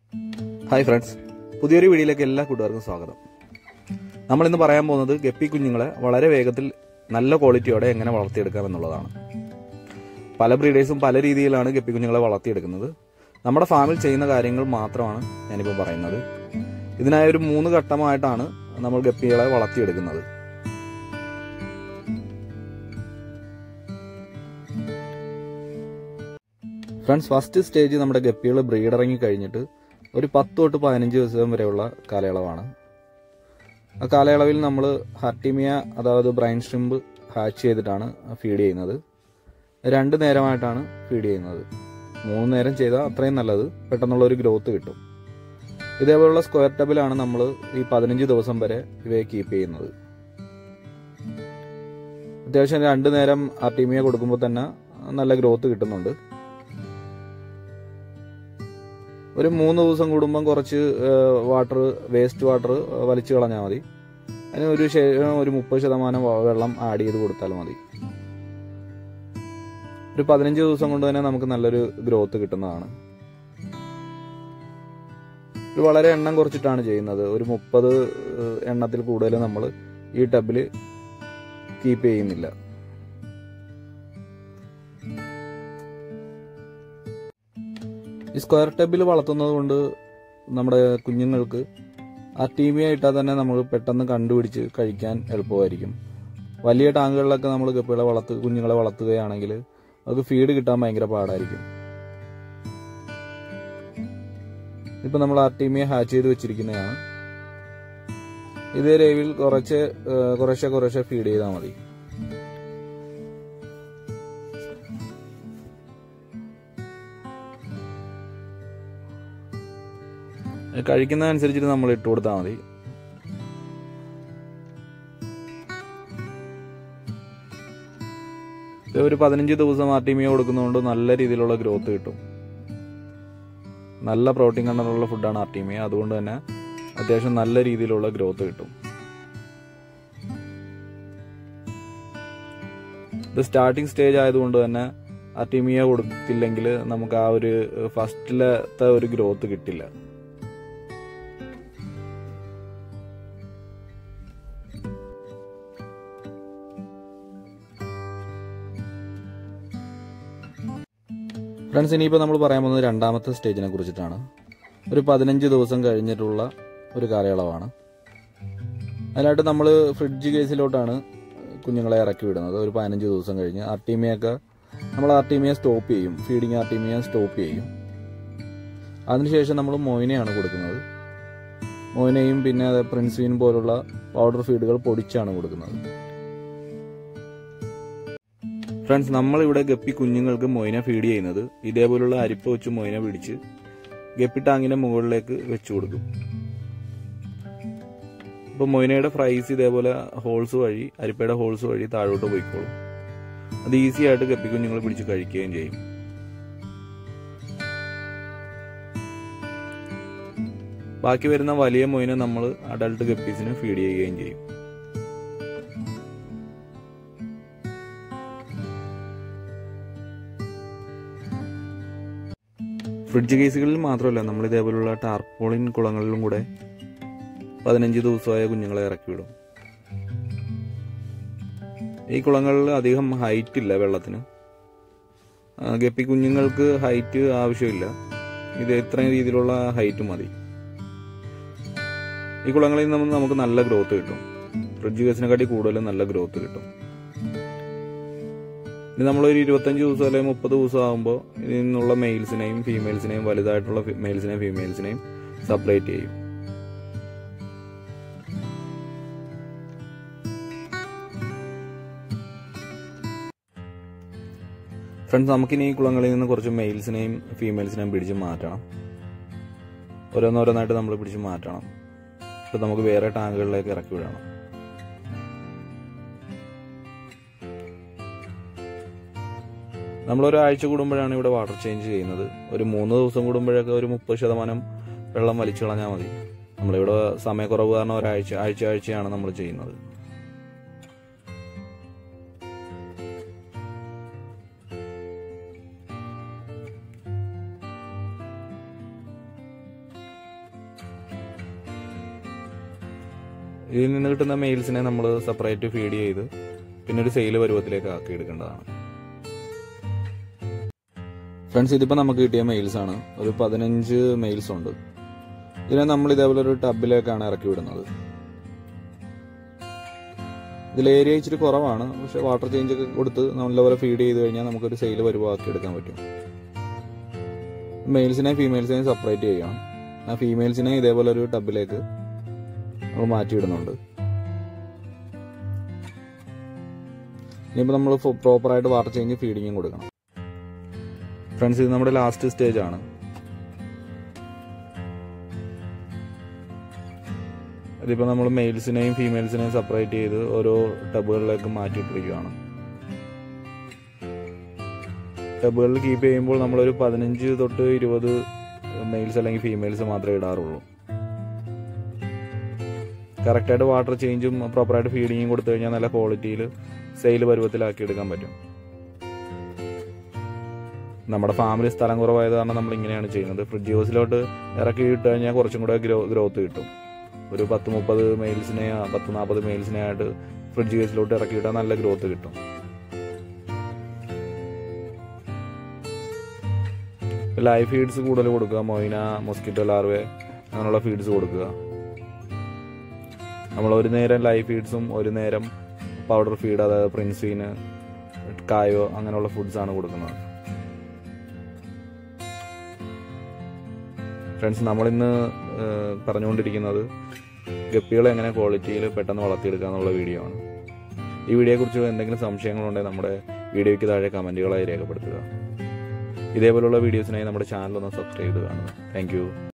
hi friends പുതിയൊരു വീഡിയോയിലേക്ക് എല്ലാ കൂട്ടുകാർക്കും സ്വാഗതം നമ്മൾ ഇന്ന് പറയാൻ പോകുന്നത് ഗപ്പി കുഞ്ഞുങ്ങളെ വളരെ വേഗത്തിൽ നല്ല ക്വാളിറ്റിയോടെ എങ്ങനെ വളർത്തിയെടുക്കാം എന്നുള്ളതാണ് പല ബ്രീഡേഴ്സും പല രീതിയിലാണ് ഗപ്പി കുഞ്ഞുങ്ങളെ വളർത്തിയെടുക്കുന്നത് നമ്മുടെ ഫാമിൽ ചെയ്യുന്ന കാര്യങ്ങൾ മാത്രമാണ് ഞാനിപ്പോൾ പറയുന്നത് ഇതിനായി ഒരു മൂന്ന് ഘട്ടമായിട്ടാണ് നമ്മൾ ഗപ്പികളെ വളർത്തിയെടുക്കുന്നത് ഫ്രണ്ട്സ് ഫസ്റ്റ് സ്റ്റേജ് നമ്മുടെ ഗപ്പികൾ ബ്രീഡ് ഇറങ്ങി കഴിഞ്ഞിട്ട് ഒരു പത്ത് തൊട്ട് പതിനഞ്ച് ദിവസം വരെയുള്ള കാലയളവാണ് ആ കാലയളവിൽ നമ്മൾ ഹർട്ടിമിയ അതായത് ബ്രൈൻ സ്ട്രിമ്പ് ഹാച്ച് ചെയ്തിട്ടാണ് ഫീഡ് ചെയ്യുന്നത് രണ്ട് നേരമായിട്ടാണ് ഫീഡ് ചെയ്യുന്നത് മൂന്ന് നേരം ചെയ്താൽ അത്രയും നല്ലത് പെട്ടെന്നുള്ള ഒരു ഗ്രോത്ത് കിട്ടും ഇതേപോലുള്ള സ്ക്വയർ ടബിലാണ് നമ്മൾ ഈ പതിനഞ്ച് ദിവസം വരെ ഇവയെ കീപ്പ് ചെയ്യുന്നത് അത്യാവശ്യം രണ്ട് നേരം ആർട്ടിമിയ കൊടുക്കുമ്പോൾ തന്നെ നല്ല ഗ്രോത്ത് കിട്ടുന്നുണ്ട് ഒരു മൂന്ന് ദിവസം കൂടുമ്പം കുറച്ച് വാട്ടർ വേസ്റ്റ് വാട്ടർ വലിച്ചു കളഞ്ഞാൽ മതി അതിന് ഒരു ശേ- ഒരു മുപ്പത് ശതമാനം വ- വെള്ളം ആഡ് ചെയ്ത് കൊടുത്താൽ മതി ഒരു പതിനഞ്ച് ദിവസം കൊണ്ട് തന്നെ നമുക്ക് നല്ലൊരു ഗ്രോത്ത് കിട്ടുന്നതാണ് ഇത് വളരെ എണ്ണം കുറച്ചിട്ടാണ് ചെയ്യുന്നത് ഒരു മുപ്പത് എണ്ണത്തിൽ കൂടുതൽ നമ്മൾ ഈ ടബിൽ കീപ്പ് ചെയ്യുന്നില്ല ഈ സ്ക്വയർ ടബിൽ വളർത്തുന്നത് കൊണ്ട് നമ്മുടെ കുഞ്ഞുങ്ങൾക്ക് ആ ടീമിയ ഇട്ടാൽ തന്നെ നമ്മൾ പെട്ടെന്ന് കണ്ടുപിടിച്ച് കഴിക്കാൻ എളുപ്പമായിരിക്കും വലിയ ടാങ്കുകളിലൊക്കെ നമ്മൾ ഗപ്പികളെ വളർത്ത് കുഞ്ഞുങ്ങളെ വളർത്തുകയാണെങ്കിൽ അവർക്ക് ഫീഡ് കിട്ടാൻ ഭയങ്കര പാടായിരിക്കും ഇപ്പൊ നമ്മൾ ആർട്ടീമിയ ഹാച്ച് ചെയ്ത് വെച്ചിരിക്കുന്നതാണ് ഇതേ രേവിൽ കുറച്ച് ഏഹ്, കുറേശ്ശെ കുറേശ്ശെ ഫീഡ് ചെയ്താൽ മതി കഴിക്കുന്ന അനുസരിച്ചിട്ട് നമ്മൾ ഇട്ട് കൊടുത്താൽ മതി ഇത് ഒരു പതിനഞ്ച് ദിവസം ആർട്ടിമിയ കൊടുക്കുന്നതുകൊണ്ട് നല്ല രീതിയിലുള്ള ഗ്രോത്ത് കിട്ടും നല്ല പ്രോട്ടീൻ കണ്ടന്റുള്ള ഫുഡാണ് ആർട്ടിമിയ അതുകൊണ്ട് തന്നെ അത്യാവശ്യം നല്ല രീതിയിലുള്ള ഗ്രോത്ത് കിട്ടും ഇത് സ്റ്റാർട്ടിംഗ് സ്റ്റേജ് ആയതുകൊണ്ട് തന്നെ ആർട്ടിമിയ കൊടുത്തില്ലെങ്കിൽ നമുക്ക് ആ ഒരു ഫസ്റ്റിലത്തെ ഒരു ഗ്രോത്ത് കിട്ടില്ല ഫ്രണ്ട്സ് ഇനിയിപ്പോൾ നമ്മൾ പറയാൻ പോകുന്നത് രണ്ടാമത്തെ സ്റ്റേജിനെ കുറിച്ചിട്ടാണ് ഒരു പതിനഞ്ച് ദിവസം കഴിഞ്ഞിട്ടുള്ള ഒരു കാലയളവാണ് അതിനായിട്ട് നമ്മൾ ഫ്രിഡ്ജ് കേസിലോട്ടാണ് കുഞ്ഞുങ്ങളെ ഇറക്കി വിടുന്നത് ഒരു പതിനഞ്ച് ദിവസം കഴിഞ്ഞ് ആർട്ടീമിയൊക്കെ നമ്മൾ ആർട്ടീമിയ സ്റ്റോപ്പ് ചെയ്യും ഫീഡിങ് ആർട്ടീമിയ സ്റ്റോപ്പ് ചെയ്യും അതിനുശേഷം നമ്മൾ മോയിനെയാണ് കൊടുക്കുന്നത് മോയിനെയും പിന്നെ അത് പ്രിൻസ്വീൻ പോലുള്ള പൗഡർ ഫീഡുകൾ പൊടിച്ചാണ് കൊടുക്കുന്നത് ഫ്രണ്ട്സ് നമ്മളിവിടെ ഗപ്പി കുഞ്ഞുങ്ങൾക്ക് മൊയിന ഫീഡ് ചെയ്യുന്നത് ഇതേപോലുള്ള അരിപ്പ വെച്ച് മൊയിന പിടിച്ച് ഗപ്പി ടാങ്ങിന്റെ മുകളിലേക്ക് വെച്ചു കൊടുക്കും ഇപ്പൊ മൊയിനയുടെ ഫ്രൈസ് ഇതേപോലെ ഹോൾസ് വഴി അരിപ്പയുടെ ഹോൾസ് വഴി താഴോട്ട് പോയിക്കോളും അത് ഈസി ആയിട്ട് ഗപ്പി കുഞ്ഞുങ്ങൾ പിടിച്ച് കഴിക്കുകയും ചെയ്യും ബാക്കി വരുന്ന വലിയ മൊയിനെ നമ്മൾ അഡൾട്ട് ഗപ്പീസിന് ഫീഡ് ചെയ്യുകയും ചെയ്യും ഫ്രിഡ്ജ് കേസുകളിൽ മാത്രമല്ല നമ്മൾ ഇതേപോലുള്ള ടാർപോളിൻ കുളങ്ങളിലും കൂടെ പതിനഞ്ച് ദിവസമായ കുഞ്ഞുങ്ങളെ ഇറക്കി വിടും ഈ കുളങ്ങളിൽ അധികം ഹൈറ്റ് ഇല്ല വെള്ളത്തിന് ആ, ഗപ്പി കുഞ്ഞുങ്ങൾക്ക് ഹൈറ്റ് ആവശ്യമില്ല ഇത് ഇത്രയും രീതിയിലുള്ള ഹൈറ്റ് മതി ഈ കുളങ്ങളിൽ നിന്ന് നമുക്ക് നല്ല ഗ്രോത്ത് കിട്ടും ഫ്രിഡ്ജ് കേസിനെക്കാട്ടി കൂടുതൽ നല്ല ഗ്രോത്ത് കിട്ടും ഇനി നമ്മളൊരു ഇരുപത്തഞ്ച് ദിവസം അല്ലെങ്കിൽ മുപ്പത് ദിവസം ആകുമ്പോൾ ഇതിൽ നിന്നുള്ള മെയിൽസിനെയും ഫീമെയിൽസിനെയും വലുതായിട്ടുള്ള മെയിൽസിനെയും ഫീമെയിൽസിനെയും സെപ്പറേറ്റ് ചെയ്യും ഫ്രണ്ട്സ് നമുക്കിനി ഈ കുളങ്ങളിൽ നിന്ന് കുറച്ച് മെയിൽസിനെയും ഫീമെയിൽസിനെയും പിടിച്ച് മാറ്റണം ഓരോന്നോരോന്നായിട്ട് നമ്മൾ പിടിച്ച് മാറ്റണം ഇപ്പം നമുക്ക് വേറെ ടാങ്കുകളിലേക്ക് ഇറക്കി വിടണം നമ്മൾ ഒരാഴ്ച കൂടുമ്പോഴാണ് ഇവിടെ വാട്ടർ ചേഞ്ച് ചെയ്യുന്നത് ഒരു മൂന്ന് ദിവസം കൂടുമ്പോഴൊക്കെ ഒരു മുപ്പത് ശതമാനം വെള്ളം വലിച്ചു കളഞ്ഞാൽ മതി നമ്മളിവിടെ സമയക്കുറവ് കാരണം ഒരാഴ്ച ആഴ്ച ആഴ്ചയാണ് നമ്മൾ ചെയ്യുന്നത് ഇതിൽ നിന്ന് കിട്ടുന്ന മെയിൽസിനെ നമ്മൾ സെപ്പറേറ്റ് ഫീഡ് ചെയ്ത് പിന്നെ ഒരു സെയിൽ പരുവത്തിലേക്ക് ആക്കി എടുക്കേണ്ടതാണ് ഫ്രണ്ട്സ് ഇതിപ്പോൾ നമുക്ക് കിട്ടിയ മെയിൽസ് ആണ് ഒരു പതിനഞ്ച് മെയിൽസ് ഉണ്ട് ഇതിനെ നമ്മൾ ഇതേപോലെ ഒരു ടബിലേക്കാണ് ഇറക്കി വിടുന്നത് ഇതിൽ ഏരിയ ഇച്ചിരി കുറവാണ് പക്ഷെ വാട്ടർ ചേഞ്ച് ഒക്കെ കൊടുത്ത് നല്ലപോലെ ഫീഡ് ചെയ്ത് കഴിഞ്ഞാൽ നമുക്കൊരു സെയിൽ പരുവാക്കി എടുക്കാൻ പറ്റും മെയിൽസിനെ ഫീമെയിൽസിനെ സെപ്പറേറ്റ് ചെയ്യണം ആ ഫീമെയിൽസിനെ ഇതേപോലെ ഒരു ടബിലേക്ക് നമ്മൾ മാറ്റിയിടുന്നുണ്ട് ഇനിയിപ്പോൾ നമ്മൾ പ്രോപ്പറായിട്ട് വാട്ടർ ചേഞ്ച് ഫീഡിങ്ങും കൊടുക്കണം ഫ്രണ്ട്സ് ഇത് നമ്മുടെ ലാസ്റ്റ് സ്റ്റേജ് ആണ് ഇതിപ്പോൾ നമ്മൾ മെയിൽസിനെയും ഫീമെയിൽസിനെയും സെപ്പറേറ്റ് ചെയ്ത് ഓരോ ടബുകളിലേക്ക് മാറ്റിയിട്ടിരിക്കുകയാണ് ടബുകളിൽ കീപ്പ് ചെയ്യുമ്പോൾ നമ്മളൊരു പതിനഞ്ച് തൊട്ട് ഇരുപത് മെയിൽസ് അല്ലെങ്കിൽ ഫീമെയിൽസ് മാത്രമേ ഇടാറുള്ളൂ കറക്റ്റായിട്ട് വാട്ടർ ചേഞ്ചും പ്രോപ്പറായിട്ട് ഫീഡിങ്ങും കൊടുത്തു കഴിഞ്ഞാൽ നല്ല ക്വാളിറ്റിയിൽ സെയിൽ പരുവത്തിലാക്കി എടുക്കാൻ പറ്റും നമ്മുടെ ഫാമിൽ സ്ഥലം കുറവായത് കാരണം നമ്മൾ ഇങ്ങനെയാണ് ചെയ്യുന്നത് ഫ്രിഡ്ജ് ഹൗസിലോട്ട് ഇറക്കി ഇട്ട് കഴിഞ്ഞാൽ കുറച്ചും കൂടെ ഗ്രോ ഗ്രോത്ത് കിട്ടും ഒരു പത്ത് മുപ്പത് മെയിൽസിനെ പത്ത് നാൽപ്പത് മെയിൽസിനെ ആയിട്ട് ഫ്രിഡ്ജ് കേസിലോട്ട് ഇറക്കിയിട്ടാൽ നല്ല ഗ്രോത്ത് കിട്ടും ലൈവ് ഫീഡ്സ് കൂടുതൽ കൊടുക്കുക മൊയിന മൊസ്കിറ്റോ ലാർവെ അങ്ങനെയുള്ള ഫീഡ്സ് കൊടുക്കുക നമ്മൾ ഒരു നേരം ലൈവ് ഫീഡ്സും ഒരു നേരം പൗഡർ ഫീഡ് അതായത് പ്രിൻസീന് കായോ അങ്ങനെയുള്ള ഫുഡ്സാണ് കൊടുക്കുന്നത് ഫ്രണ്ട്സ് നമ്മളിന്ന് ഏഹ്, പറഞ്ഞുകൊണ്ടിരിക്കുന്നത് ഗപ്പികളെ എങ്ങനെ ക്വാളിറ്റിയിൽ പെട്ടെന്ന് വളർത്തിയെടുക്കുക എന്നുള്ള വീഡിയോ ആണ് ഈ വീഡിയോയെക്കുറിച്ച് എന്തെങ്കിലും സംശയങ്ങളുണ്ടെങ്കിൽ നമ്മുടെ വീഡിയോയ്ക്ക് താഴെ കമൻറ്റുകളായി രേഖപ്പെടുത്തുക ഇതേപോലുള്ള വീഡിയോസിനായി നമ്മുടെ ചാനൽ ഒന്ന് സബ്സ്ക്രൈബ് ചെയ്ത് കാണുക താങ്ക്